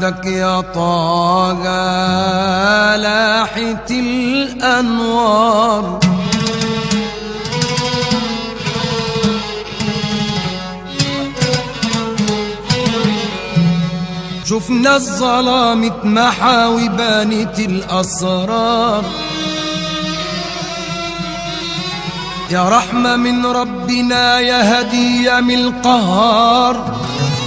بعدك يا طه لاحت الأنوار شفنا الظلام اتمحى وبانت الأسرار يا رحمة من ربنا يا هدية من القهار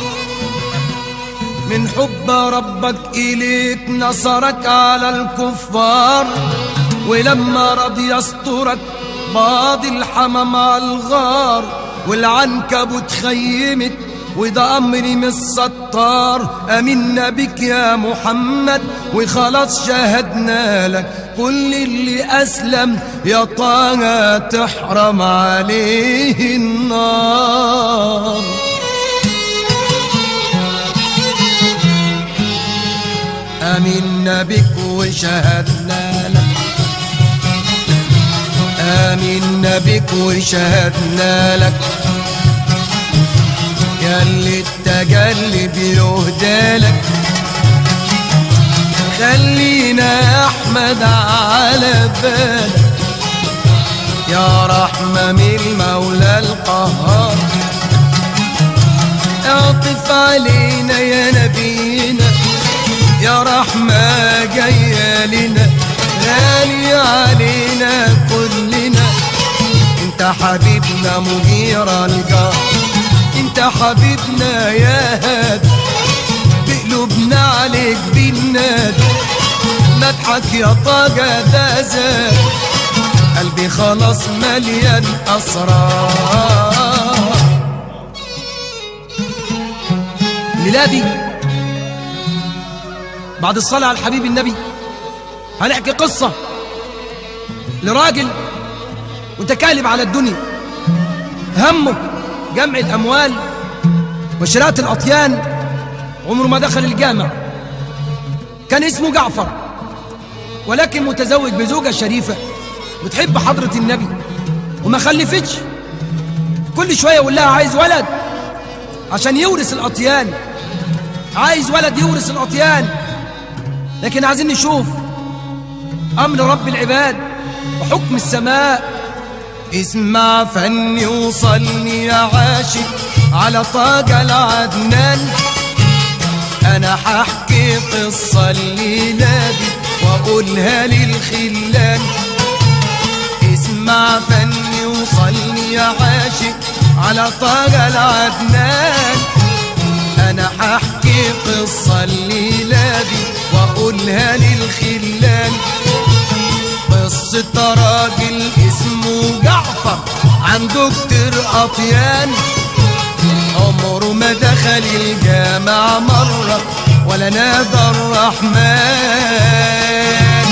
من حب ربك إليك نصرك على الكفار ولما رضي يسترك باض الحمام على الغار والعنكبوت خيمت وده أمري من الستار أمنا بك يا محمد وخلاص شاهدنا لك كل اللي أسلم يا طه تحرم عليه النار آمنا بك وشهدنا لك آمنا بك وشهدنا لك يا اللي التجلي بيهدى لك خلينا يا أحمد على بالك يا رحمة من المولى القهار اعطف علينا يا نبينا يا رحمة جاية لنا غالي علينا كلنا انت حبيبنا مجير الجار انت حبيبنا يا هاد بقلوبنا عليك بالناد مدحك يا طاقة ده زاد قلبي خلاص مليان أسرار ميلادي بعد الصلاة على الحبيب النبي هنحكي قصة لراجل متكالب على الدنيا همه جمع الأموال وشراء الأطيان عمره ما دخل الجامع كان اسمه جعفر ولكن متزوج بزوجة شريفة بتحب حضرة النبي وما خلفتش كل شوية يقول لها عايز ولد عشان يورث الأطيان عايز ولد يورث الأطيان لكن عايزين نشوف أمر رب العباد وحكم السماء اسمع فني وصلني يا عاشق على طاقة العدنان أنا ححكي قصة الليلة دي وأقولها للخلان اسمع فني وصلني يا عاشق على طاقة العدنان أنا ححكي قصة الليلة دي وأقولها للخلان قصة راجل اسمه جعفر عنده كتير أطيان عمره ما دخل الجامع مرة ولا نادى الرحمن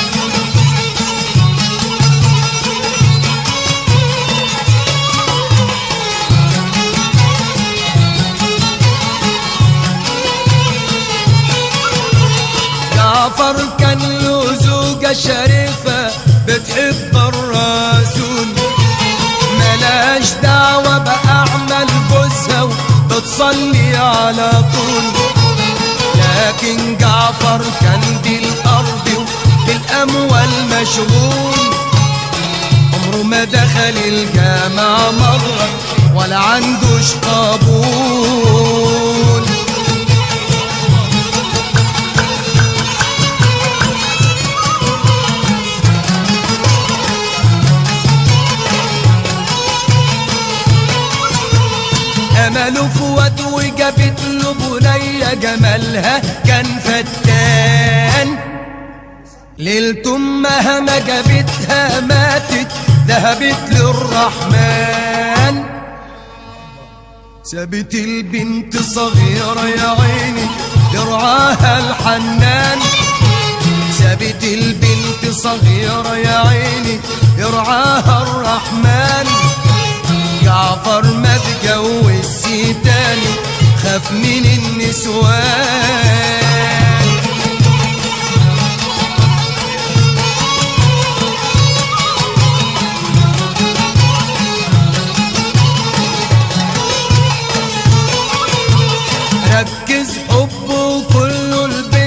جعفر كان له زوجة شريفة بتحب الرسول ملاش دعوة بأعمال جوزها وبتصلي على طول لكن جعفر كان بالأرض وبالأموال مشغول عمره ما دخل الجامع مرة ولا عندوش قبول امله فؤاد وجابت له بنية جمالها كان فتان ليلة امها ما جابتها ماتت ذهبت للرحمن سابت البنت صغيرة يا عيني يرعاها الحنان سابت البنت صغيرة يا عيني يرعاها الرحمن جعفر ما اتجوز تاني خاف من النسوان ركز حبه كله البنت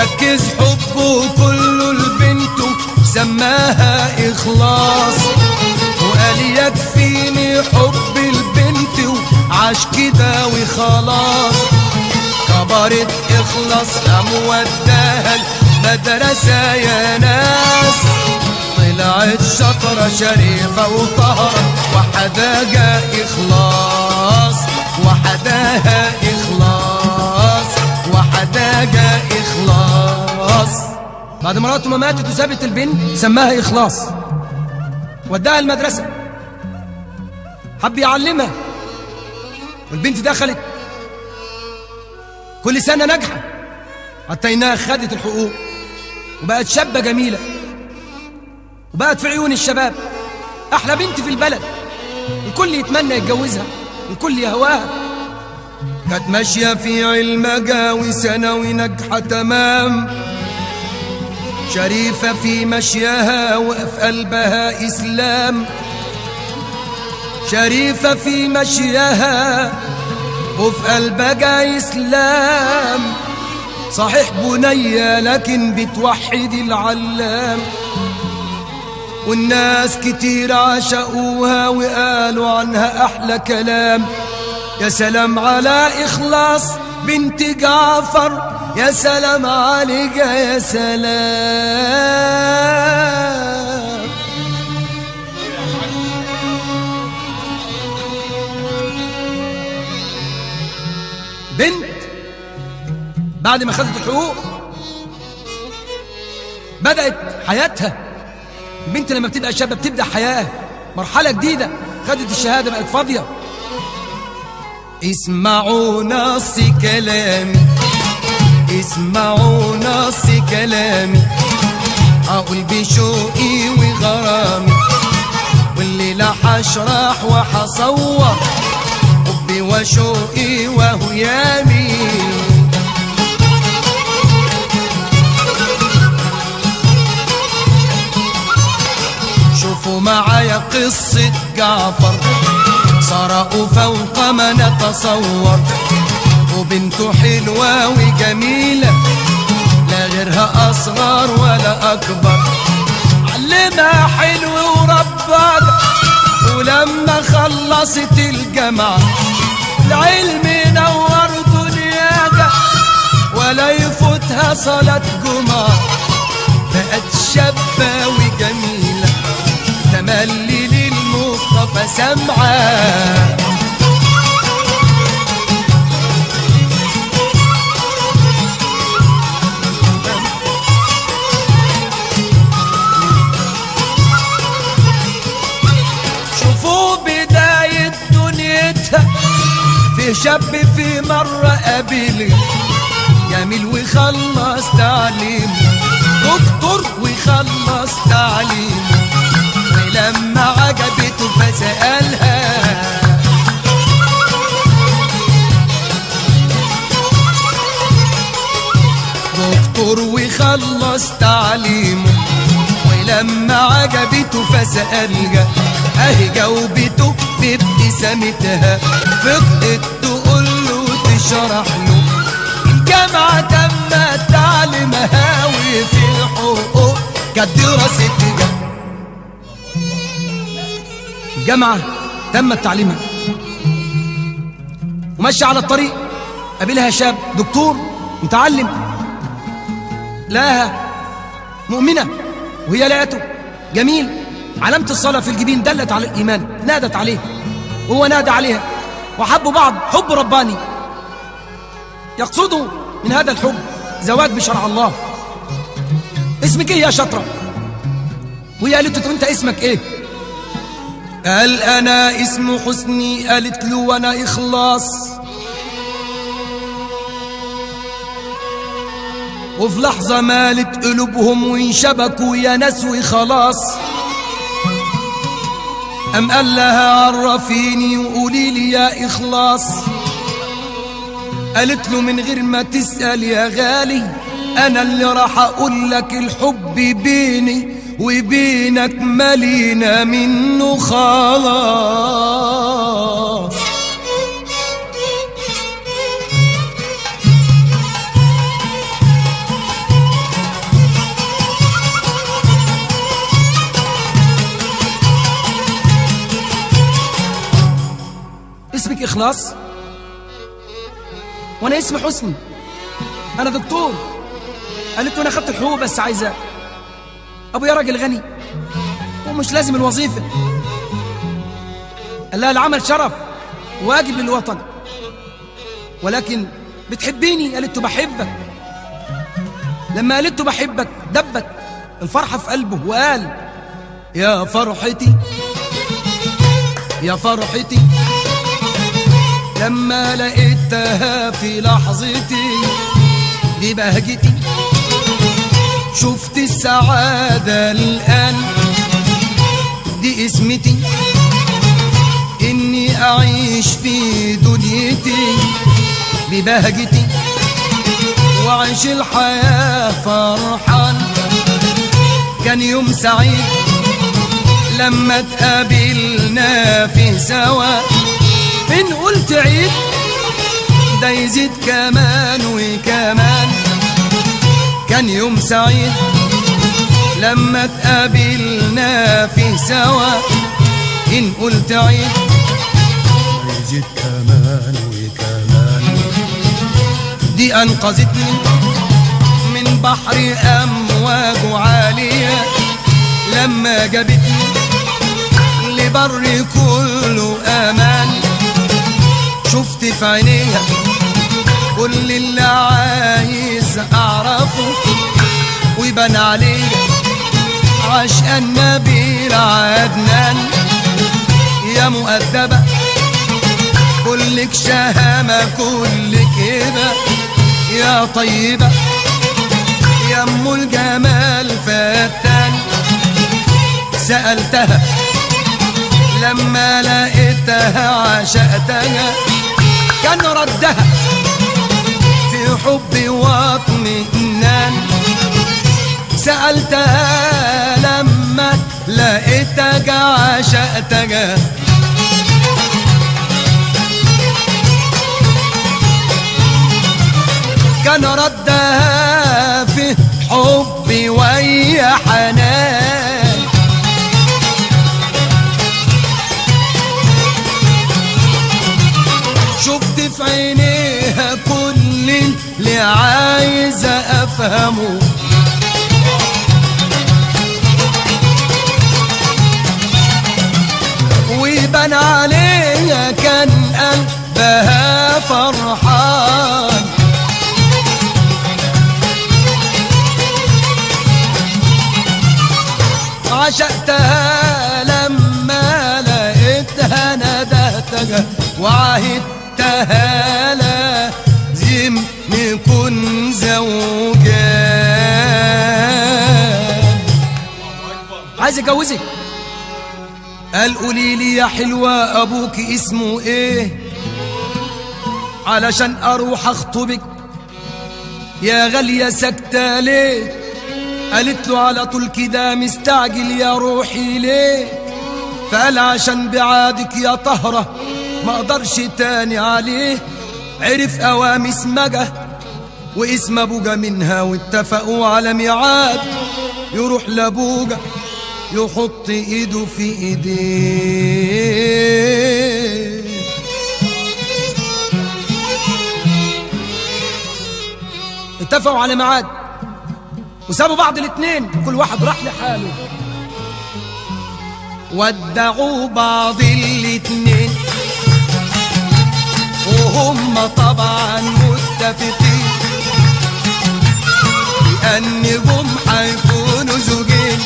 ركز حبه كله لبنته سماها إخلاص وقال يكفيني حب البنت وعاش كده وخلاص كبرت إخلاص قام وداها المدرسة يا ناس طلعت شطرة شريفة وطهرة وحداها إخلاص وحداها إخلاص وحداها إخلاص بعد مراته ما ماتت وسابت البنت سماها إخلاص وداها المدرسة حب يعلمها والبنت دخلت كل سنة ناجحة حتى إنها خدت الحقوق وبقت شابة جميلة وبقت في عيون الشباب أحلى بنت في البلد الكل يتمنى يتجوزها الكل يهواها كانت ماشية في علمها وثانوي ناجحة تمام شريفة في مشيها وفي قلبها إسلام شريفة في مشيها وفي قلبها إسلام صحيح بنية لكن بتوحد العلام والناس كتير عشقوها وقالوا عنها أحلى كلام يا سلام على إخلاص بنت جعفر يا سلام عليك يا سلام بنت بعد ما خدت الحقوق بدأت حياتها البنت لما بتبقى شابة بتبدأ حياة مرحلة جديدة خدت الشهادة بقت فاضية اسمعوا نص كلامي اسمعوا نص كلامي هقول بشوقي وغرامي والليلة حشرح وحصور حبي وشوقي وهيامي شوفوا معايا قصة جعفر سرقوا فوق ما نتصور وبنته حلوة وجميلة لا غيرها أصغر ولا أكبر علمها حلو ورباها ولما خلصت الجامعة العلم نور دنياها ولا يفوتها صلاة جمعة بقت شابة وجميلة تملي للمصطفى سمعة شوفوا بداية دنيتها في شاب في مرة قابله جميل وخلص تعليم دكتور وخلص تعليم ولما عجبته فسألها دكتور وخلص تعليمه ولما عجبته فسألها اهي جاوبته بابتسامتها فضلت تقول له تشرح له الجامعة تم تعليمها وفي الحقوق كانت دراستها الجامعة تم تعليمها وماشي على الطريق قابلها شاب دكتور متعلم لقاها مؤمنة وهي لقته جميل علامة الصلاة في الجبين دلت على الإيمان نادت عليه وهو نادى عليها وحبوا بعض حب رباني يقصدوا من هذا الحب زواج بشرع الله اسمك ايه يا شطرة وهي قالت له انت اسمك ايه قال انا اسم حسني قالت له وانا اخلاص وفي لحظة مالت قلوبهم وانشبكوا يا ناس وخلاص أم قال لها عرفيني وقولي لي يا إخلاص قالت له من غير ما تسأل يا غالي أنا اللي راح أقول لك الحب بيني وبينك ملينا منه خلاص إخلاص وأنا اسمي حسني أنا دكتور قالت له أنا خدت الحقوق بس عايزة أبويا راجل غني ومش لازم الوظيفة قال لها العمل شرف واجب للوطن ولكن بتحبيني قالت له بحبك لما قالت له بحبك دبت الفرحة في قلبه وقال يا فرحتي يا فرحتي لما لقيتها في لحظتي دي بهجتي شفت السعادة الآن دي اسمتي إني أعيش في دنيتي ببهجتي وأعيش الحياة فرحان كان يوم سعيد لما تقابلنا في سوا إن قلت عيد ده يزيد كمان وكمان كان يوم سعيد لما تقابلنا في سوا إن قلت عيد يزيد كمان وكمان دي أنقذتني من بحر أمواج عالية لما جابتني لبر كله أمان شفت في عينيها كل اللي عايز أعرفه ويبان عليه عشق النبي عدنان يا مؤدبة كلك شهامة كلك هبة يا طيبة يا ام الجمال فتان سألتها لما لقيتها عشقتها كان ردها في حبي واطمئنان سألتها لما لقيتك عشقتك كان ردها في حبي ويا حنان شفت في عينيها كل اللي عايزة أفهمه ويبان عليها كان قلبها فرحان عشقتها لما لقيتها ندهتها وعهدتها لازم نكون زوجان عايز اتجوزك قال قولي لي يا حلوة أبوك اسمه إيه علشان أروح أخطبك يا غالية ساكتة ليه قالت له على طول كده مستعجل يا روحي ليه فقال عشان بعادك يا طهرة ما اقدرش تاني عليه عرف اوام اسمجة واسم ابوجا منها واتفقوا على ميعاد يروح لابوجا يحط ايده في ايديه اتفقوا على ميعاد وسابوا بعض الاتنين كل واحد راح لحاله ودعوا بعض الاتنين وهم طبعا متفقين بأنهم هيكونوا زوجين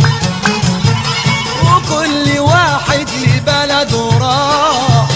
وكل واحد لبلده راح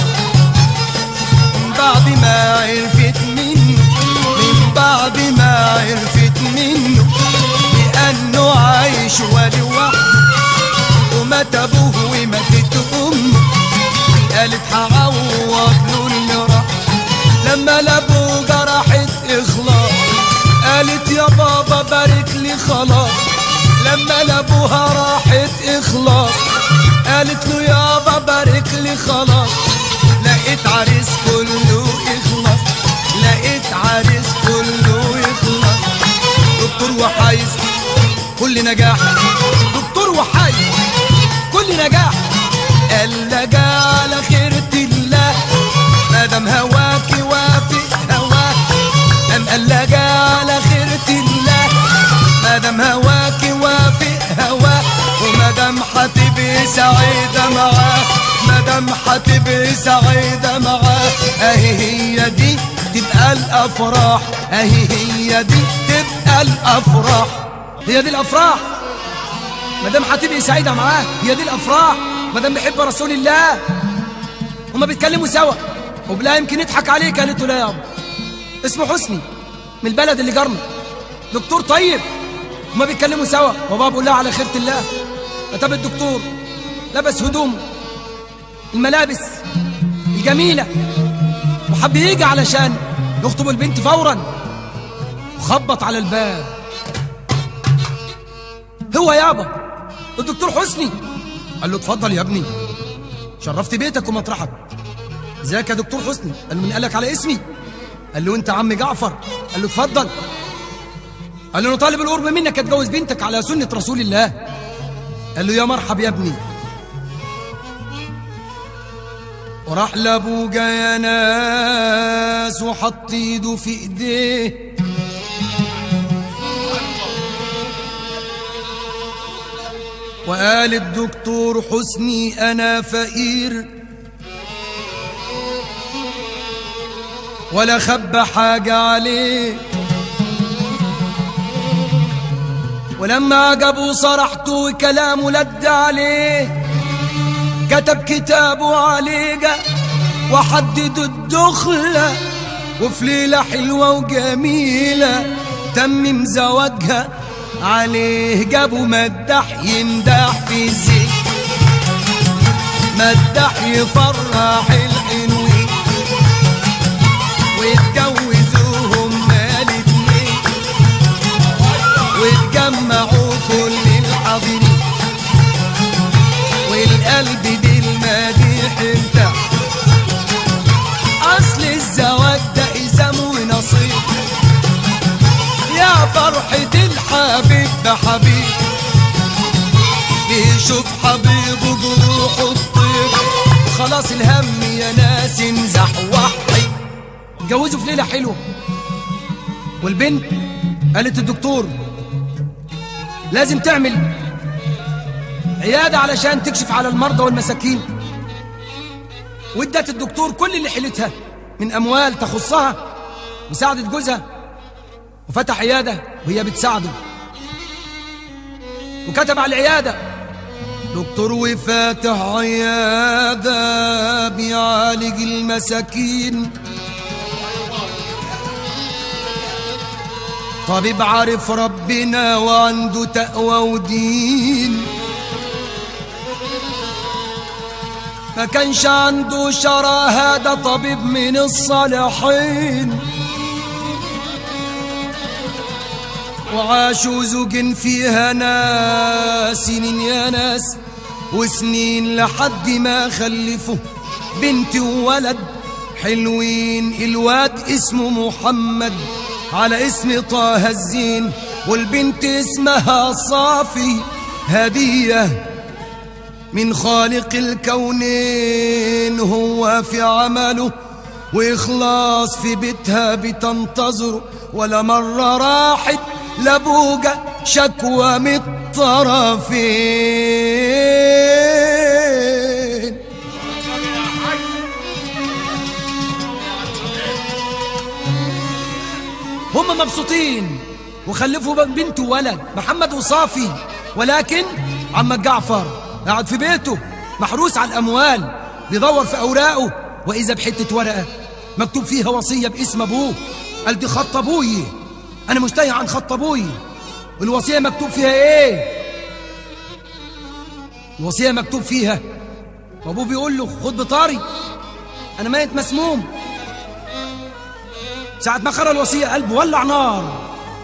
بعد ما عرفت منه من بعد ما عرفت منه لأنه عايش ولوحده ومات أبوه وماتت أمه قالت هعوض له اللي راح لما لابوه جرحت إخلاص قالت يا بابا بارك لي خلاص لما لابوها راحت إخلاص قالت له يابا بارك لي خلاص لقيت عريس كله إخلاص لقيت عريس كله إخلاص دكتور وحايز كل نجاح دكتور وحايز كل نجاح قال لجا على خيرة الله دام هواك وافق هواك ام قلقة على خيرة الله ما دام هواك وافق هواك وما دام هتبقي سعيدة معاه ما دام هتبقي سعيدة معاه اهي هي دي تبقى الافراح اهي هي دي تبقى الافراح هي دي الافراح ما دام هتبقي سعيدة معاه هي دي الافراح ما دام بيحب رسول الله هما بيتكلموا سوا وبلا يمكن يضحك عليك قالت له لا يابا اسمه حسني من البلد اللي جارنا دكتور طيب هما بيتكلموا سوا وبابا بيقول لها على خيرة الله كتب الدكتور لبس هدومه الملابس الجميلة وحب يجي علشان يخطب البنت فورا وخبط على الباب هو يابا الدكتور حسني قال له اتفضل يا ابني شرفت بيتك ومطرحك ازيك يا دكتور حسني قال له من قالك على اسمي قال له انت عم جعفر قال له اتفضل قال له انا طالب القرب منك اتجوز بنتك على سنة رسول الله قال له يا مرحب يا ابني وراح لابوجا يا ناس وحط ايده في ايديه وقال الدكتور حسني انا فقير ولا خبى حاجة عليه ولما عجبه صرحته وكلامه لد عليه كتب كتابه عليه وحدد الدخلة وفي ليلة حلوة وجميلة تمم زواجها عليه جابوا مدح يمدح في الزين مدح يفرح الحلوين واتجوزوهم مال اتنين واتجمعوا كل الحاضرين والقلب بالمديح ارتاح اصل الزواج ده الزام ونصيب يا فرحة الحبيب بحبيب بيشوف حبيبه جروحه الطيب خلاص الهم يا ناس انزح وحي اتجوزوا في ليلة حلوة والبنت قالت الدكتور لازم تعمل عيادة علشان تكشف على المرضى والمساكين وادت الدكتور كل اللي حيلتها من أموال تخصها وساعدت جوزها وفتح عيادة وهي بتساعده وكتب على العيادة دكتور وفاتح عيادة بيعالج المساكين طبيب عارف ربنا وعنده تقوى ودين ما كانش عنده شرى هذا طبيب من الصالحين وعاشوا زوج فيها ناس سنين يا ناس وسنين لحد ما خلفوا بنت وولد حلوين الواد اسمه محمد على اسم طه الزين والبنت اسمها صافي هدية من خالق الكونين هو في عمله وإخلاص في بيتها بتنتظره ولا مرة راحت لابوجا شكوى من الطرفين هم مبسوطين وخلفوا بنت وولد محمد وصافي ولكن عم جعفر قاعد في بيته محروس على الأموال بيدور في أوراقه وإذا بحتة ورقة مكتوب فيها وصية باسم أبوه قال دي خط أبوي أنا مشتهي عن خط أبوي والوصية مكتوب فيها إيه الوصية مكتوب فيها وأبوه بيقول له خد بطاري أنا ميت مسموم ساعة ما قرأ الوصية قلبه ولع نار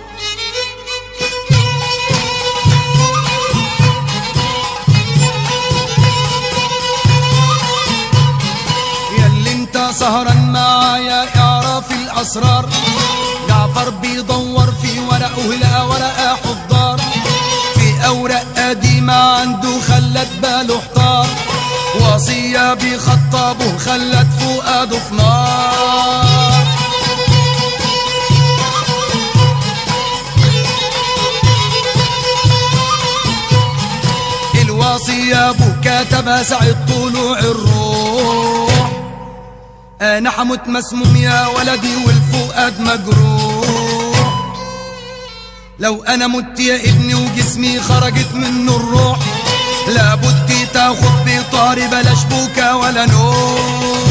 يا اللي انت سهران معايا اعرف الاسرار جعفر بيدور في ورقه لقى ورقه حضار في اوراق قديمه عنده خلت باله احتار وصيه الوصية بخطبه خلت فؤاده في نار الوصية ابو كتبها ساعة طلوع الروح انا حموت مسموم يا ولدي والفؤاد مجروح لو انا مت يا ابني وجسمي خرجت منه الروح لابد تاخد بطاري بلاش بوكا ولا نوم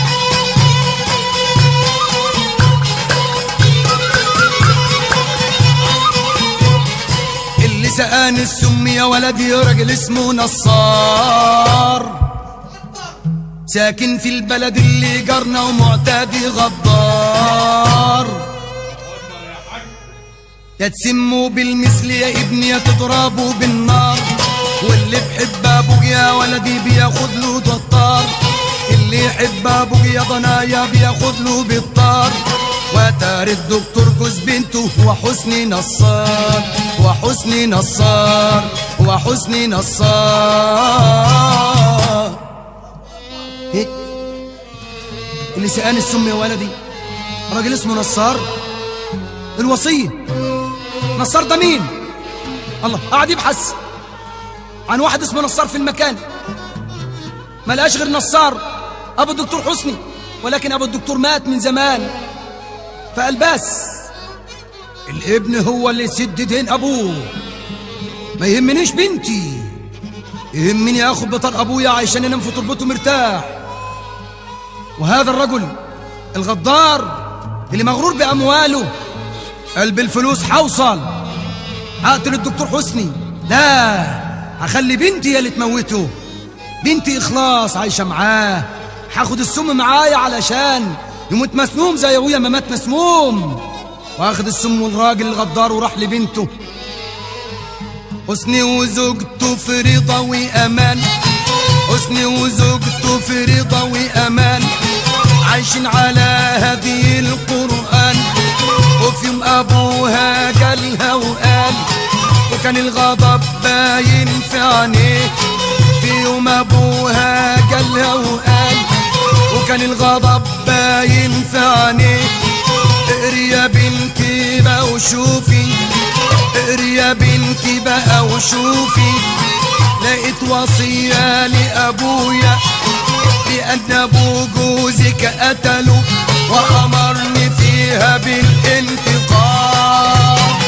اللي سقاني السم يا ولدي راجل اسمه نصار ساكن في البلد اللي جارنا ومعتدي غدار يا تسموا بالمثل يا ابني يا تضربوا بالنار واللي بحب ابوك يا ولدي بياخد له دطار اللي يحب ابوك يا ضنايا بياخد له بالطار وتاري الدكتور جوز بنته وحسني نصار وحسني نصار وحسني نصار ايه اللي سقاني السم يا ولدي راجل اسمه نصار الوصية نصار ده مين الله قاعد يبحث عن واحد اسمه نصار في المكان ما لقاش غير نصار ابو الدكتور حسني ولكن ابو الدكتور مات من زمان فقال بس الابن هو اللي يسد دين ابوه ما يهمنيش بنتي يهمني اخد بطار ابويا عشان ينام في تربته مرتاح وهذا الرجل الغدار اللي مغرور بامواله قال بالفلوس حوصل هقتل الدكتور حسني لا هخلي بنتي هي اللي تموته بنتي اخلاص عايشه معاه هاخد السم معايا علشان يموت مسموم زي ابويا ما مات مسموم واخد السم والراجل الغدار وراح لبنته حسني وزوجته في رضا وامان حسني وزوجته في رضا وامان عايشين على هدي القرآن وفي يوم أبوها جالها وقال وكان الغضب باين في عينيه في يوم أبوها جالها وقال وكان الغضب باين في عينيه اقري يا بنتي بقى وشوفي اقري يا بنتي بقى وشوفي لقيت وصية لأبويا لأن أبو جوزك قتله وأمرني فيها بالانتقام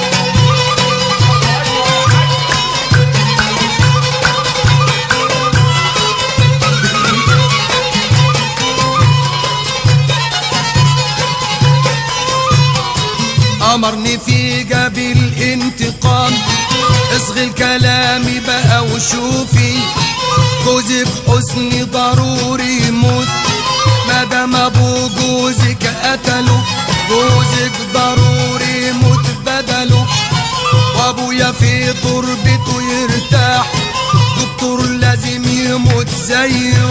أمرني فيها بالانتقام اصغي الكلام بقى وشوفي جوزك حسني ضروري يموت مادام ابو جوزك قتله جوزك ضروري يموت بدله وابويا في تربته يرتاح دكتور لازم يموت زيه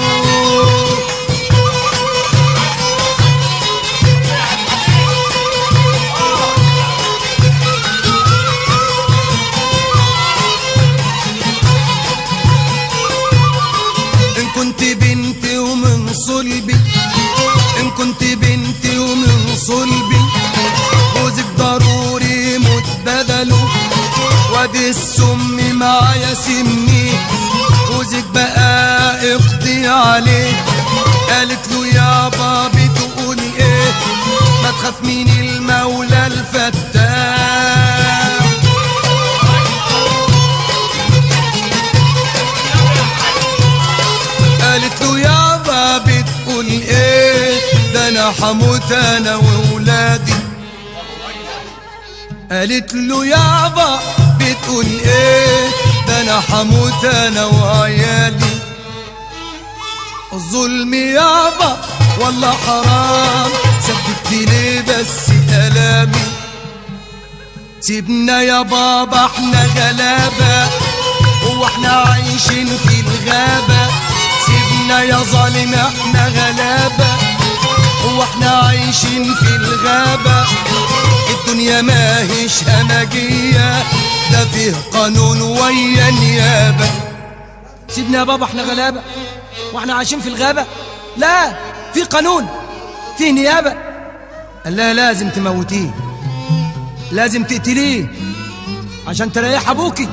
إن كنت بنتي ومن صلبي إن كنت بنتي ومن صلبي جوزك ضروري يموت بدله وادي السم معايا سمي جوزك بقى اقضي عليه قالت له يا بابي تقول ايه ما تخاف من المولى الفتاح قالت له يابا بتقول ايه ده انا حموت انا وولادي قالت له يابا بتقول ايه ده انا حموت انا وعيالي الظلم يابا والله حرام سببت ليه بس الامي سيبنا يا بابا احنا غلابه هو احنا عايشين في الغابة سيبنا يا ظالم احنا غلابة هو احنا عايشين في الغابة الدنيا ما هيش همجية ده فيه قانون ويا نيابة سيبنا يا بابا احنا غلابة واحنا عايشين في الغابة لا في قانون في نيابة قال لها لازم تموتيه لازم تقتليه عشان تريح ابوكي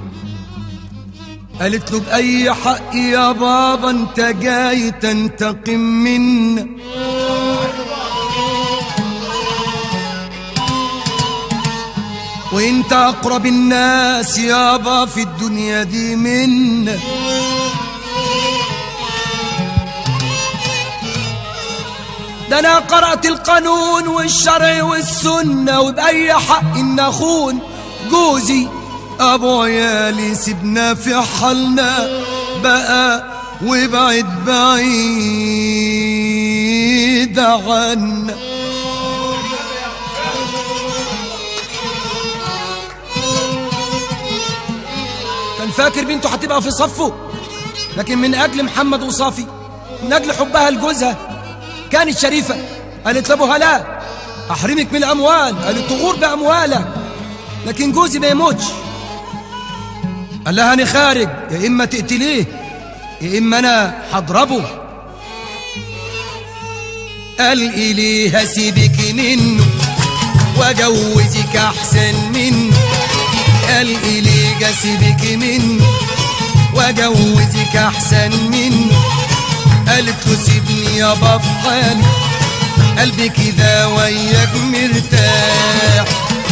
قالت له بأي حق يا بابا انت جاي تنتقم منا وانت اقرب الناس يابا في الدنيا دي منا ده انا قرأت القانون والشرع والسنة وبأي حق ان اخون جوزي ابو عيالي سيبنا في حالنا بقى وابعد بعيد عنا كان فاكر بنته هتبقى في صفه لكن من اجل محمد وصافي من اجل حبها لجوزها كانت شريفه قالت لابوها لا احرمك من الاموال قالت تغور باموالك لكن جوزي ما يموتش قال لها انا خارج يا اما تقتليه يا اما انا هضربه قال اليه هسيبك منه واجوزك احسن منه قال اليه سيبك منه واجوزك احسن منه قالت له سيبني يابا في حالي قلبي كده وياك مرتاح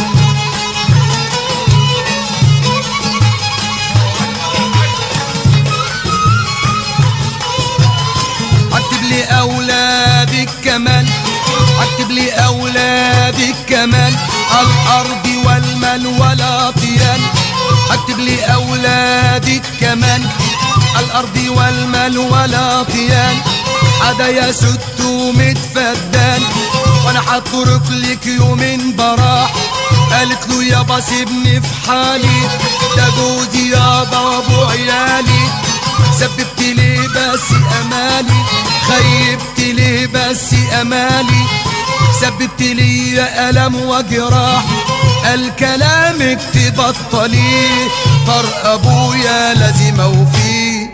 اكتب لي اولادك كمان اكتب لي اولادك كمان الارض والمال والاطيان اكتب لي اولادك كمان الارض والمال والاطيان عدا يا ست ومتفدان وانا هترك لك يومين براح قالت له يابا سيبني في حالي ده جوزي يابا وابو عيالي سببت لي بس امالي خيبت لي بس امالي سببت لي الم وجراح الكلام تبطليه طر ابويا لازم اوفيه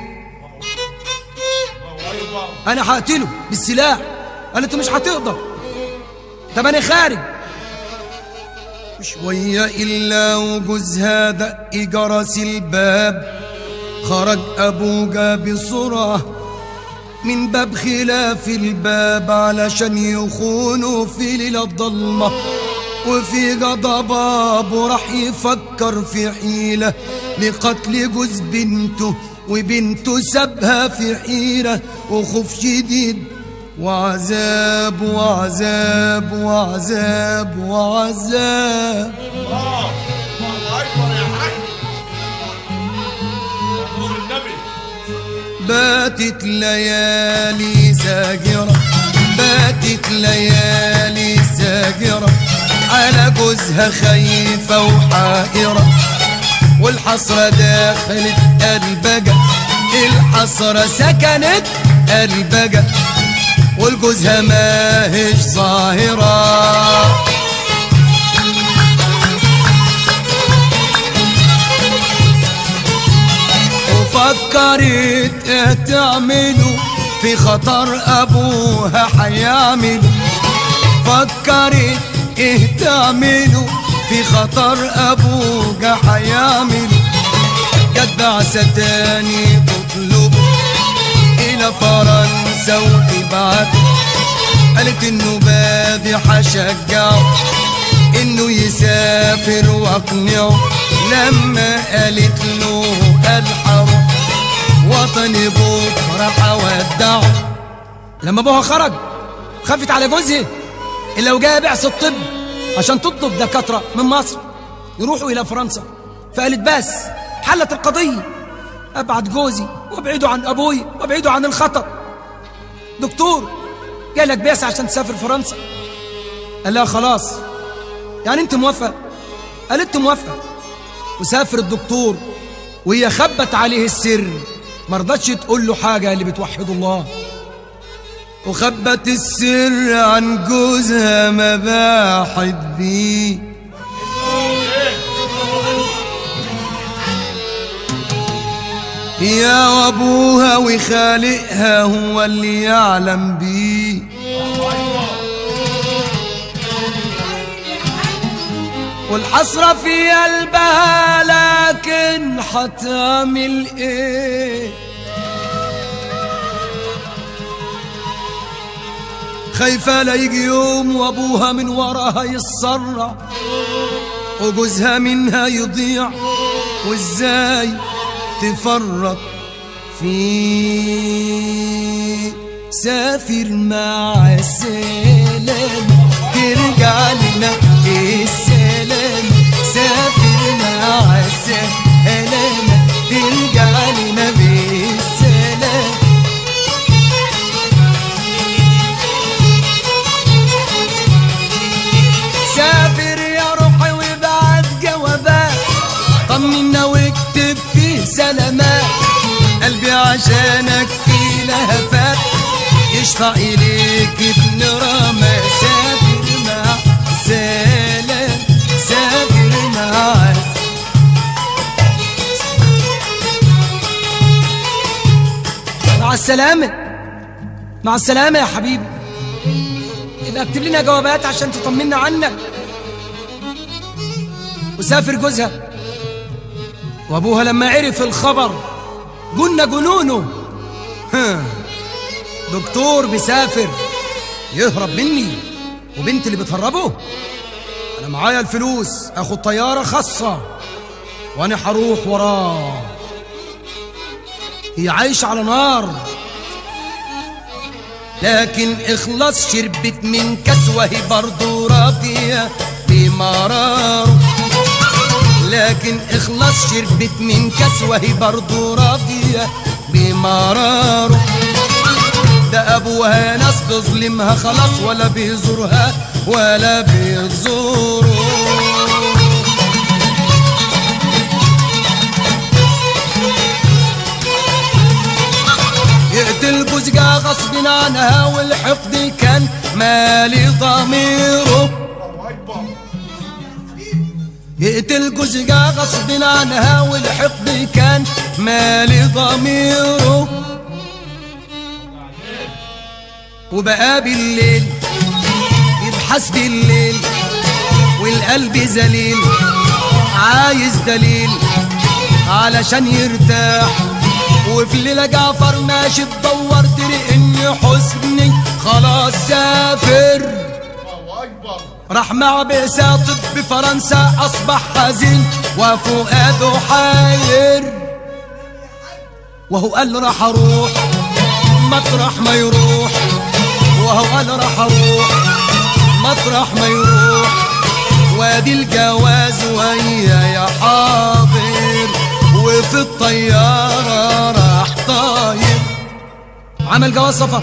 انا هقتله بالسلاح قالت له مش هتقدر طب انا خارج شوية إلا وجوزها دق جرس الباب خرج أبوجا بسرعة من باب خلاف الباب علشان يخونوا في ليلة ضلمة وفي غضب أبو راح يفكر في حيلة لقتل جوز بنته وبنته سابها في حيرة وخوف شديد وعذاب وعذاب وعذاب وعذاب الله الله اكبر يا حاج نور النبي باتت ليالي ساجرة باتت ليالي ساجرة على جوزها خايفة وحائرة والحسرة دخلت قلبجة الحسرة سكنت قلبجة والجوزها ماهش ظاهرة وفكرت ايه تعمله في خطر ابوها حيعمله فكرت ايه تعمله في خطر ابوها حيعمله جت بعثة تاني تطلبه الى فرنسا وتبعته قالت انه بادي حشجعه انه يسافر واقنعه لما قالت له الحر وطني بكره هودعه لما ابوها خرج خافت على جوزها اللي لو جاء بعث الطب عشان تطلب دكاتره من مصر يروحوا الى فرنسا فقالت بس حلت القضيه ابعد جوزي وابعده عن ابوي وابعده عن الخطر دكتور جالك بعثه عشان تسافر فرنسا قال لها خلاص يعني انت موافقه قالت موافقه وسافر الدكتور وهي خبت عليه السر ما رضتش تقول له حاجه اللي بتوحد الله وخبت السر عن جوزها ما باحت بيه يا وابوها وخالقها هو اللي يعلم بيه والحسرة في قلبها لكن حتعمل ايه خايفة لا يجي يوم وابوها من وراها يتسرع وجوزها منها يضيع وازاي تفرط في سافر مع السلام ترجع لنا السلام سافر مع السلام ترجع لنا بالسلام سافر يا روحي وابعت جوابات طمنا واكتب فيه سلامات قلبي عشانك في لهفات يشفع إليك ابن رما سافر مع سلام سافر مع مع السلامة مع السلامة يا حبيبي يبقى اكتب لنا جوابات عشان تطمنا عنك وسافر جوزها وابوها لما عرف الخبر قلنا جنونه ها دكتور بيسافر يهرب مني وبنت اللي بتهربه انا معايا الفلوس اخد طياره خاصه وانا هروح وراه هي عايشه على نار لكن اخلص شربت من كاس وهي برضه راضيه بمراره لكن اخلص شربت من كاس وهي برضه راضيه بمراره ده ابوها ناس بظلمها خلاص ولا بيزورها ولا بيزوره يقتل جوزها غصب عنها والحقد كان مالي ضميره الله اكبر يقتل جوزها غصب عنها والحقد كان مالي ضميره وبقى بالليل يبحث بالليل والقلب ذليل عايز دليل علشان يرتاح وفي ليلة جعفر ماشي تدور تري ان حسني خلاص سافر الله اكبر راح مع بساطة بفرنسا أصبح حزين وفؤاده حاير وهو قال راح أروح مطرح ما يروح وهو قال راح أروح مطرح ما يروح وادي الجواز ويا يا حاضر وفي الطيارة راح طاير عمل جواز سفر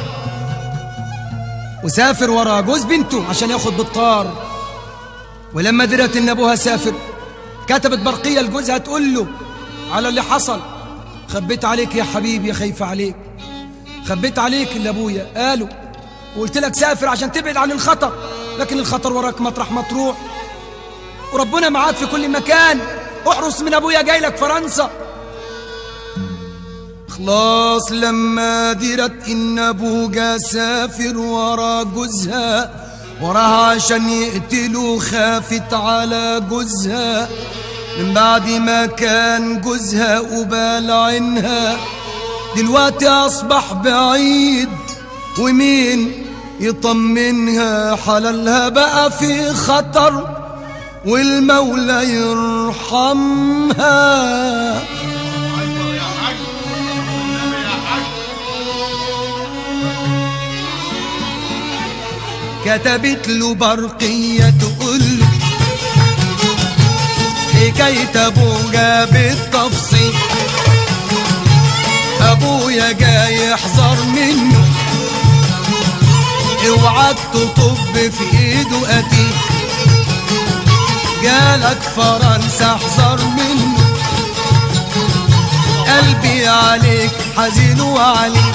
وسافر ورا جوز بنته عشان ياخد بالطار ولما درت ان ابوها سافر كتبت برقيه لجوزها تقول له على اللي حصل خبيت عليك يا حبيبي خايفه عليك خبيت عليك اللي ابويا قالوا وقلت لك سافر عشان تبعد عن الخطر لكن الخطر وراك مطرح ما تروح وربنا معاك في كل مكان احرص من ابويا جاي لك فرنسا خلاص لما درت ان ابوها سافر ورا جوزها وراها عشان يقتلوا خافت على جوزها من بعد ما كان جوزها قبال عينها دلوقتي اصبح بعيد ومين يطمنها حلالها بقى في خطر والمولى يرحمها اكبر يا حاج والنبي يا حاج كتبت له برقية تقول له حكاية أبويا بالتفصيل أبويا جاي يحذر منه اوعك تطب في ايده قتيل جالك فرنسا احذر منه قلبي عليك حزين وعليك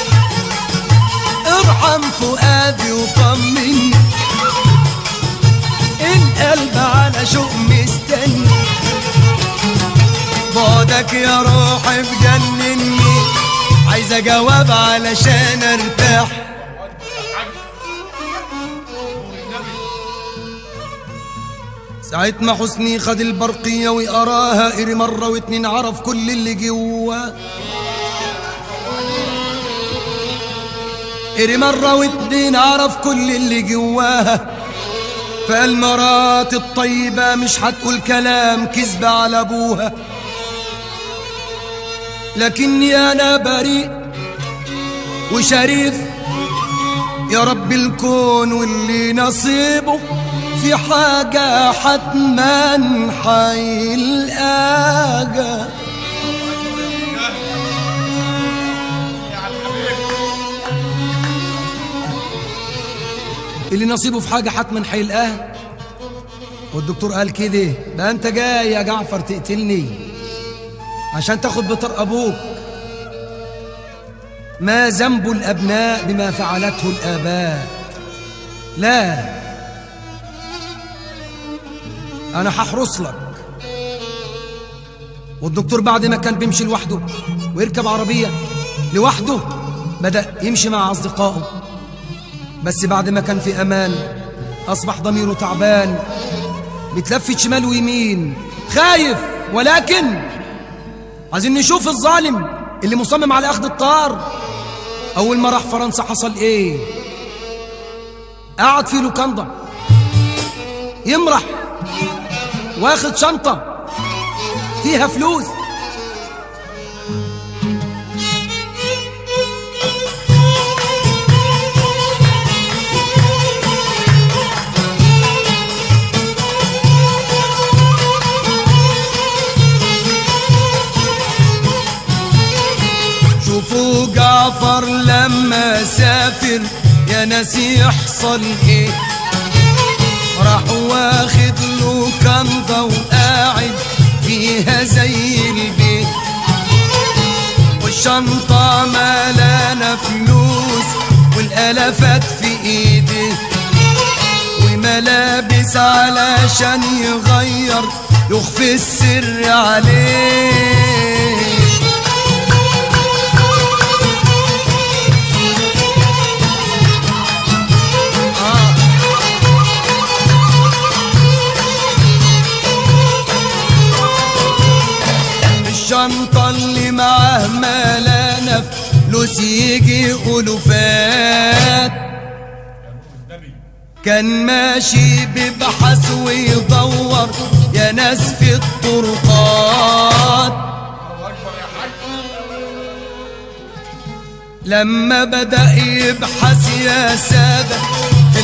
ارحم فؤادي وطمني القلب على شوق مستني بعدك سؤالك يا روحي بجنني عايز اجاوب علشان ارتاح ساعة ما حسني خد البرقية وقراها قري مرة واتنين عرف كل اللي جواه قري مرة واتنين عرف كل اللي جواها فالمرات الطيبة مش هتقول كلام كذب على أبوها لكني أنا بريء وشريف يا رب الكون واللي نصيبه في حاجة حتما حيلقاها اللي نصيبه في حاجة حتما هيلقاها والدكتور قال كده ده انت جاي يا جعفر تقتلني عشان تاخد بطر ابوك ما ذنب الابناء بما فعلته الاباء لا انا هحرس لك والدكتور بعد ما كان بيمشي لوحده ويركب عربية لوحده بدأ يمشي مع أصدقائه بس بعد ما كان في أمان أصبح ضميره تعبان بيتلفت شمال ويمين خايف ولكن عايزين نشوف الظالم اللي مصمم على أخذ الطار أول ما راح فرنسا حصل إيه قعد في لوكاندا يمرح واخد شنطة فيها فلوس شوفوا جعفر لما سافر يا ناس يحصل ايه راح واخد له كنضة وقاعد فيها زي البيت والشنطة ملانة فلوس والالافات في ايده وملابس علشان يغير يخفي السر عليه الشنطة اللي معاه ملانة فلوس يجي ألوفات كان ماشي بيبحث ويدور يا ناس في الطرقات لما بدأ يبحث يا سادة في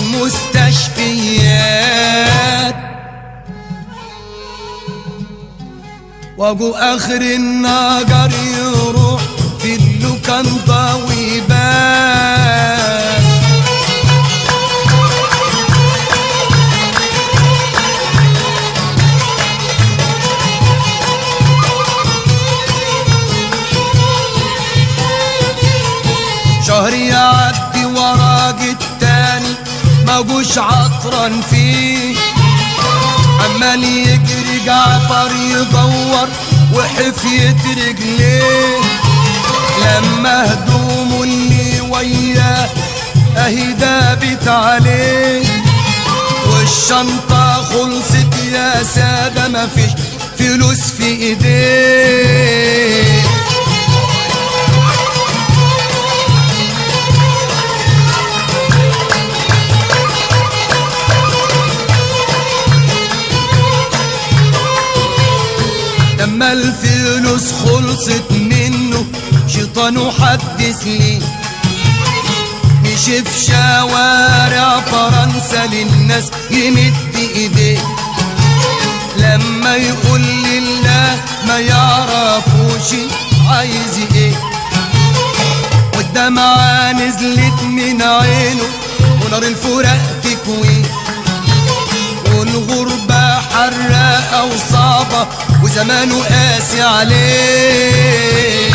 المستشفيات واجو اخر النجر يروح في اللوكاندا ويبان شهر يعدي وراج التاني ما جوش عطران فيه عمال يجري جعفر يدور وحفية رجليه لما هدومه اللي وياه اهي دابت عليه والشنطة خلصت يا سادة مفيش فلوس في ايديه لما الفلوس خلصت منه شيطانه حدث لي مشي في شوارع فرنسا للناس يمد ايديه لما يقول لله ما يعرفوش عايز ايه والدمعة نزلت من عينه ونار الفراق تكويه والغربة حراقة وصعبة وزمانه قاسي عليه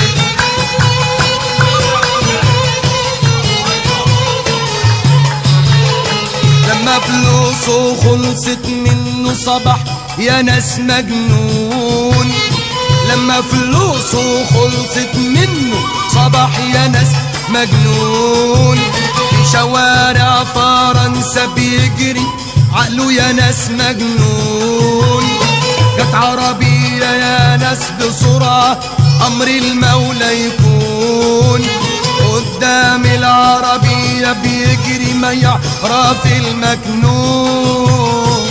لما فلوسه خلصت منه صبح يا ناس مجنون لما فلوسه فرصه خلصت منه صباح يا ناس مجنون في شوارع فرنسا بيجري عقله يا ناس مجنون جت عربية يا ناس بسرعة أمر المولى يكون قدام العربية بيجري ما يعرف المجنون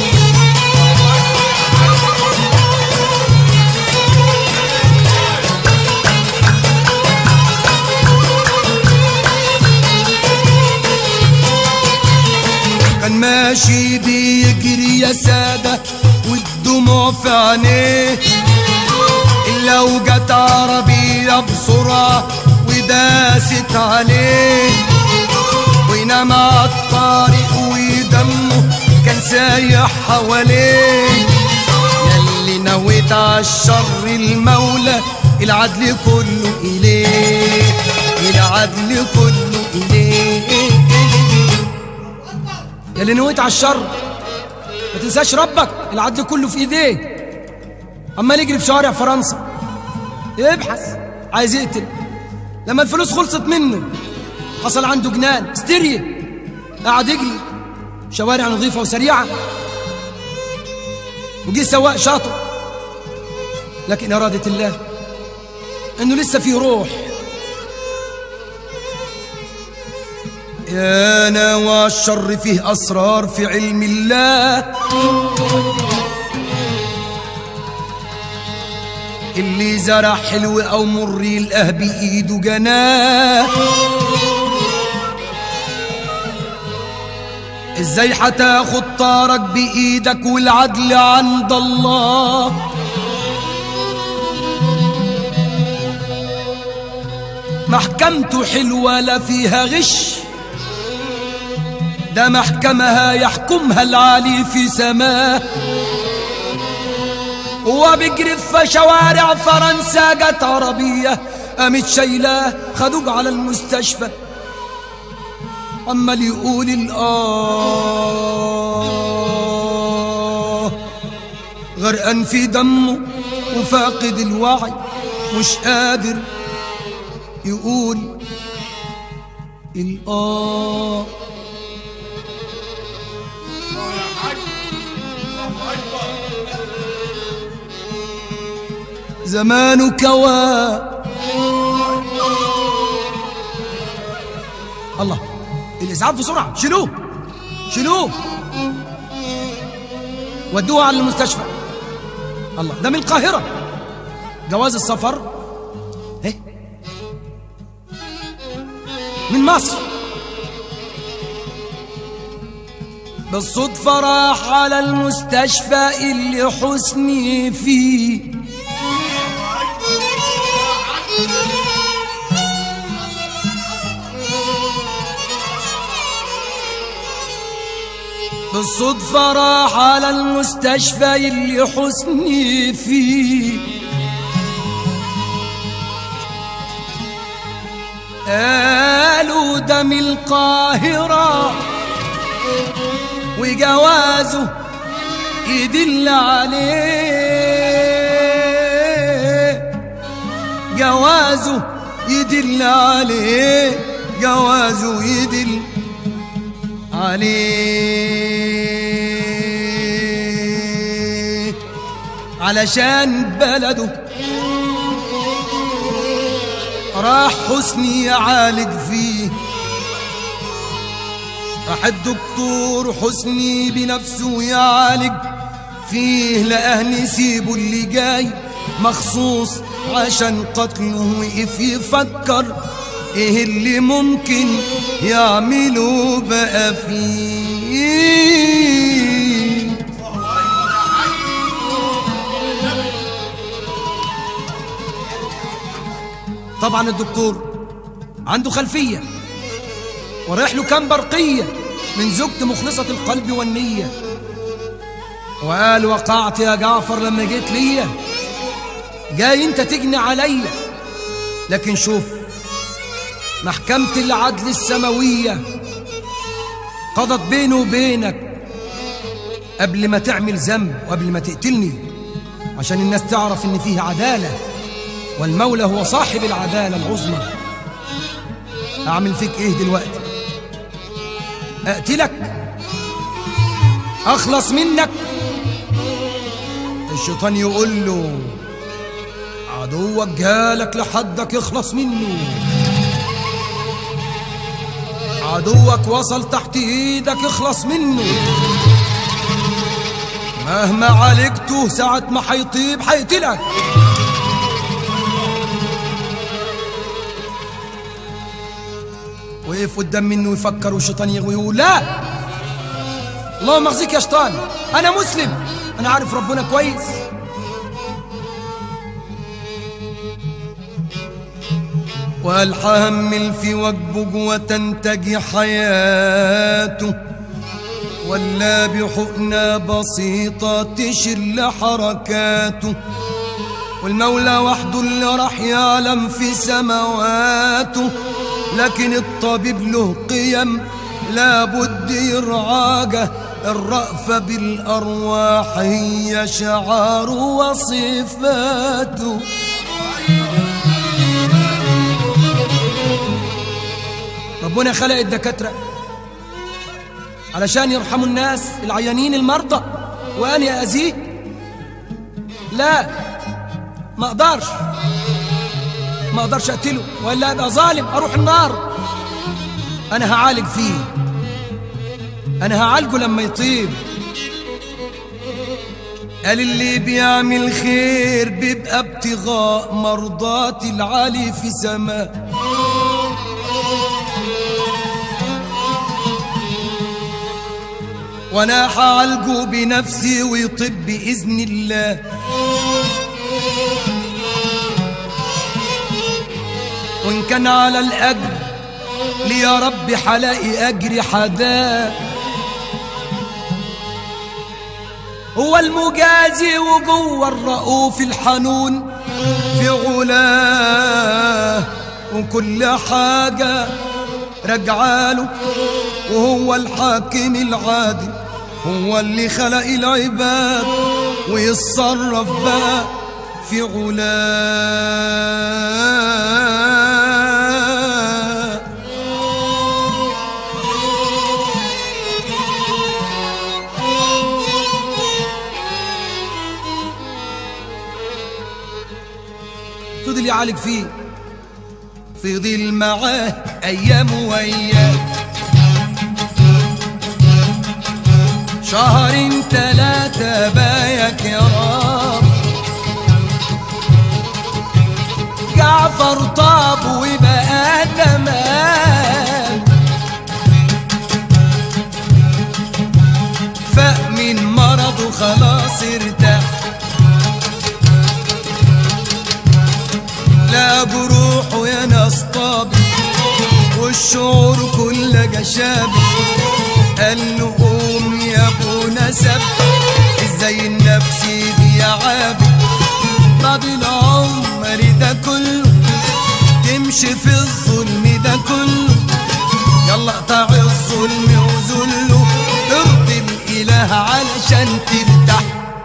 كان ماشي بيجري يا سادة والدموع في عينيه إلا وجت عربية بسرعة وداست عليه وينام على الطريق ودمه كان سايح حواليه ياللي نويت عالشر المولى العدل كله إليه العدل كله إليه يا اللي نويت على الشر ما تنساش ربك العدل كله في ايديه اما يجري في شوارع فرنسا يبحث عايز يقتل لما الفلوس خلصت منه حصل عنده جنان استريا قعد يجري شوارع نظيفة وسريعة وجي سواق شاطر لكن إرادة الله إنه لسه فيه روح يا نوى الشر فيه أسرار في علم الله اللي زرع حلو أو مر يلقاه بإيده جناه ازاي هتاخد طارك بإيدك والعدل عند الله محكمته حلوة لا فيها غش ده محكمها يحكمها العالي في سماه هو بيجري في شوارع فرنسا جت عربية قامت شايلاه خدوه على المستشفى عمال يقول الآه غرقان في دمه وفاقد الوعي مش قادر يقول الآه الله يا حاج الله اكبر زمان كوا الله الإسعاف بسرعة شيلوه شيلوه ودوه على المستشفى الله ده من القاهرة جواز السفر ايه من مصر بالصدفة راح على المستشفى اللي حسني فيه بالصدفة راح على المستشفى اللي حسني فيه قالوا ده من القاهرة وجوازه يدل عليه جوازه يدل عليه جوازه يدل عليه علشان بلده راح حسني يعالج فيه راح الدكتور حسني بنفسه يعالج فيه لقاه نسيبه اللي جاي مخصوص عشان قتله وقف يفكر ايه اللي ممكن يعملوا بقى فيه طبعا الدكتور عنده خلفية ورايح له كام برقية من زوجته مخلصة القلب والنية وقال وقعت يا جعفر لما جيت ليا جاي انت تجني عليا لكن شوف محكمة العدل السماوية قضت بيني وبينك قبل ما تعمل ذنب وقبل ما تقتلني عشان الناس تعرف ان فيه عدالة والمولى هو صاحب العدالة العظمى أعمل فيك إيه دلوقتي أقتلك أخلص منك الشيطان يقول له عدوك جالك لحدك اخلص منه عدوك وصل تحت ايدك اخلص منه مهما عالجته ساعة ما حيطيب حيقتلك وقف قدام منه يفكر والشيطان يغوي ويقول لا اللهم اخزيك يا شيطان انا مسلم انا عارف ربنا كويس والحمل في وجبه وتنتجي حياته ولا بحقنة بسيطة تشل حركاته والمولى وحده اللي راح يعلم في سماواته لكن الطبيب له قيم لابد يرعاجه الرأفة بالأرواح هي شعار وصفاته ربنا خلق الدكاترة علشان يرحموا الناس العيانين المرضى وأنا أذيه لا ما أقدرش ما أقدرش أقتله ولا أبقى ظالم أروح النار أنا هعالج فيه أنا هعالجه لما يطيب قال اللي بيعمل خير بيبقى ابتغاء مرضات العالي في سماء وانا هعالجه بنفسي ويطب باذن الله وان كان على الاجر لي يا رب حلاقي اجري حداه هو المجازي وجوه الرؤوف الحنون في علاه وكل حاجة رجعاله وهو الحاكم العادل هو اللي خلق العباد ويتصرف بقى في علاه فضل يعالج فيه فضل معاه ايام وايام شهرين تلاتة بايك يا رب جعفر طاب وبقى تمام فاق من مرضه خلاص ارتاح لا جروحه يا ناس طاب والشعور كله جشاب قال له قوم يا ابو نسب ازاي النفس دي يا عابد بعد العمر ده كله تمشي في الظلم ده كله يلا اقطع الظلم وذله ارضي الاله علشان ترتاح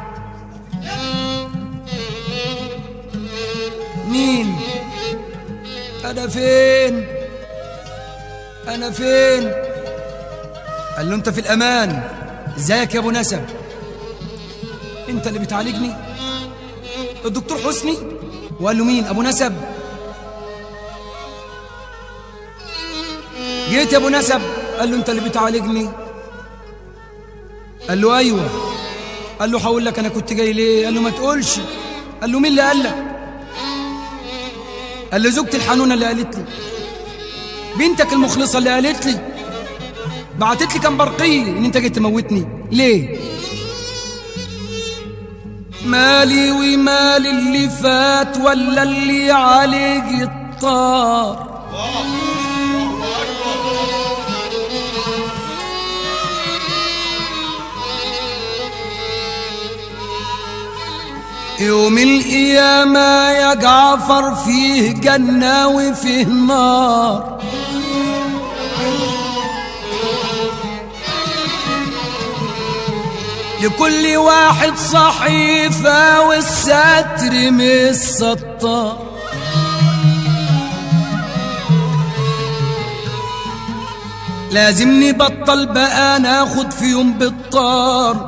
مين انا فين انا فين قال له انت في الامان ازيك يا ابو نسب انت اللي بتعالجني الدكتور حسني وقال له مين ابو نسب جيت يا ابو نسب قال له انت اللي بتعالجني قال له ايوه قال له هقول لك انا كنت جاي ليه قال له ما تقولش قال له مين اللي قال لك قال له زوجتي الحنونه اللي قالت لي بنتك المخلصه اللي قالت لي بعتت لي كم برقيه ان انت جاي تموتني ليه مالي ومال اللي فات ولا اللي عليه الطار يوم القيامة يا جعفر فيه جنة وفيه نار لكل واحد صحيفة والستر من الستار لازم نبطل بقى ناخد في يوم بالطار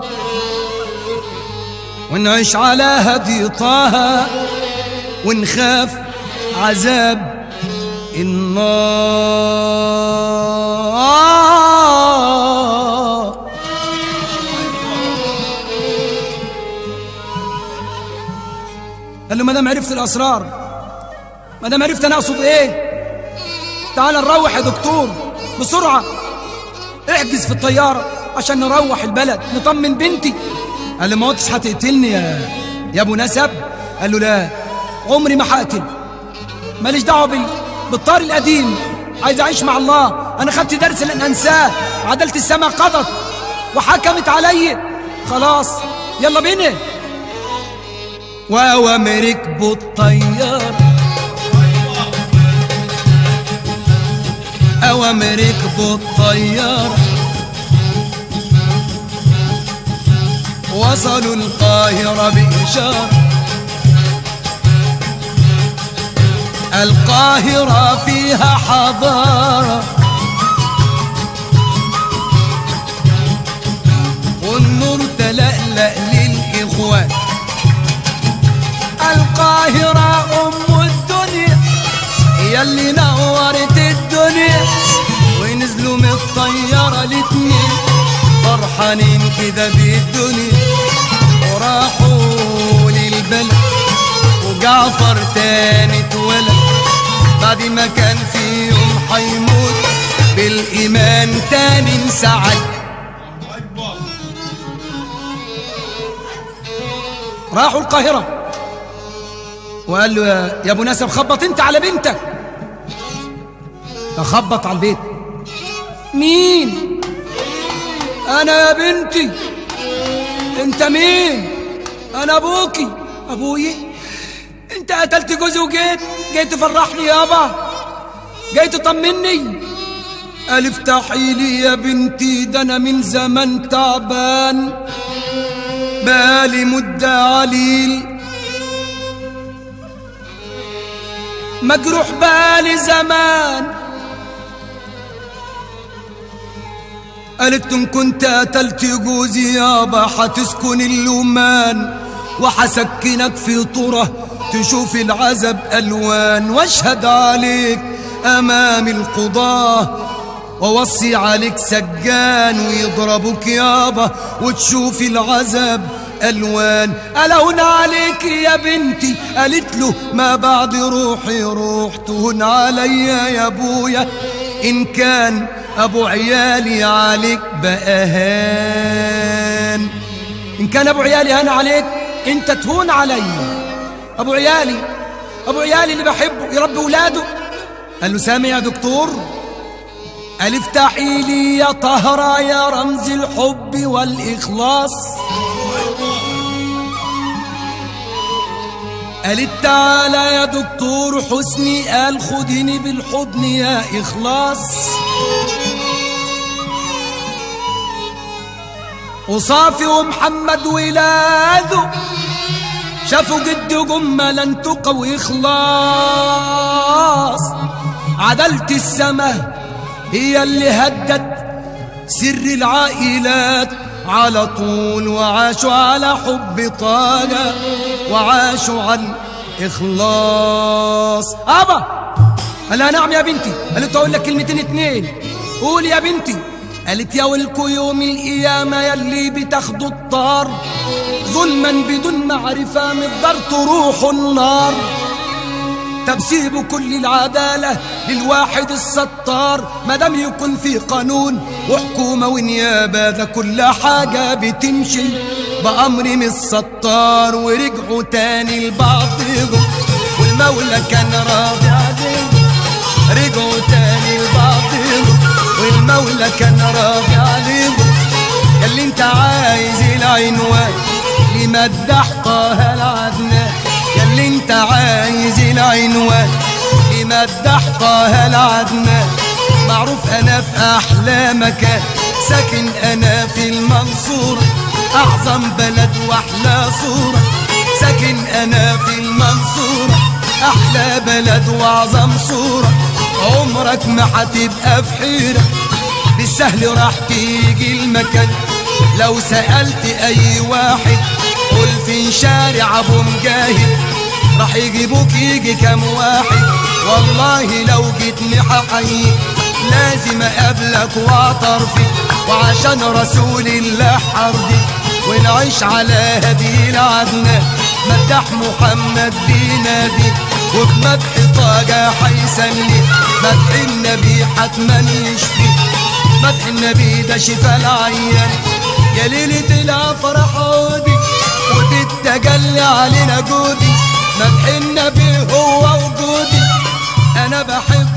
ونعيش على هدي طه ونخاف عذاب النار قال له ما دام عرفت الاسرار ما دام عرفت انا اقصد ايه تعال نروح يا دكتور بسرعه احجز في الطياره عشان نروح البلد نطمن بنتي قال له ما قلتش هتقتلني يا يا ابو نسب قال له لا عمري ما هقتل ماليش دعوه بال... بالطار القديم عايز اعيش مع الله انا خدت درس لن انساه عدلت السماء قضت وحكمت علي خلاص يلا بينا واوامر ركبوا الطيار اوامر ركبوا الطيار وصلوا القاهرة بإشارة القاهرة فيها حضارة والنور تلألأ للإخوان القاهرة أم الدنيا هي اللي نورت الدنيا ونزلوا من الطيارة الاتنين فرحانين كده بالدنيا وراحوا للبلد وجعفر تاني اتولد بعد ما كان في يوم هيموت بالإيمان تاني انسعد اكبر راحوا القاهرة وقال له يا- يا ابو نسب خبط انت على بنتك فخبط على البيت مين انا يا بنتي انت مين انا ابوكي ابوي انت قتلت جوزي وجيت جاي تفرحني يابا جاي تطمني قال افتحي لي يا بنتي ده انا من زمان تعبان بالي مدة عليل مجروح بالي زمان قالت ان كنت قتلت جوزي يابا هتسكن اللومان وحسكنك في طرة تشوف العذب ألوان واشهد عليك أمام القضاه ووصي عليك سجان ويضربك يابا وتشوف العذاب ألوان ألون عليك يا بنتي قالت له ما بعد روحي روح تهون عليا يا ابويا إن كان أبو عيالي عليك بقى هان إن كان أبو عيالي هان عليك أنت تهون عليا أبو عيالي أبو عيالي اللي بحبه يربي ولاده قال له سامع يا دكتور قال افتحي لي يا طهرة يا رمز الحب والإخلاص قالت تعالى يا دكتور حسني قال خدني بالحضن يا إخلاص وصافي ومحمد ولاده شافوا جد جملا تقى وإخلاص عدلت السماء هي اللي هدت سر العائلات على طول وعاشوا على حب طاقة وعاشوا على الإخلاص أبا قال لها نعم يا بنتي قالت أقول لك كلمتين اتنين قول يا بنتي قالت يا ولكو يوم القيامة يلي بتاخدوا الطار ظلما بدون معرفة مقدار تروحوا النار طب سيبوا كل العدالة للواحد الستار مادام يكون في قانون وحكومة ونيابة ده كل حاجة بتمشي بأمر من الستار ورجعوا تاني لبعضهم والمولى كان راضي عليهم رجعوا تاني لبعضهم والمولى كان راضي عليهم ياللي انت عايز العنوان لمدح طه العدنان ياللي انت عايز العنوان لمدح طه العدنان معروف انا في احلى مكان ساكن انا في المنصورة اعظم بلد واحلى صورة ساكن انا في المنصورة احلى بلد واعظم صورة عمرك ما هتبقى في حيرة بالسهل راح تيجي المكان لو سألت أي واحد قول في شارع أبو مجاهد راح يجيبوك يجي كام واحد والله لو جيتني ححييك لازم اقابلك واعترفك وعشان رسول الله حربي ونعيش على هدي العدنان مدح محمد بنبي وبمدح طاقة حيسلي مدح النبي حتما يشفي مدح النبي ده شفا العيان يا ليلة الافراح عودي وتتجلى علينا جودي مدح النبي هو وجودي انا بحب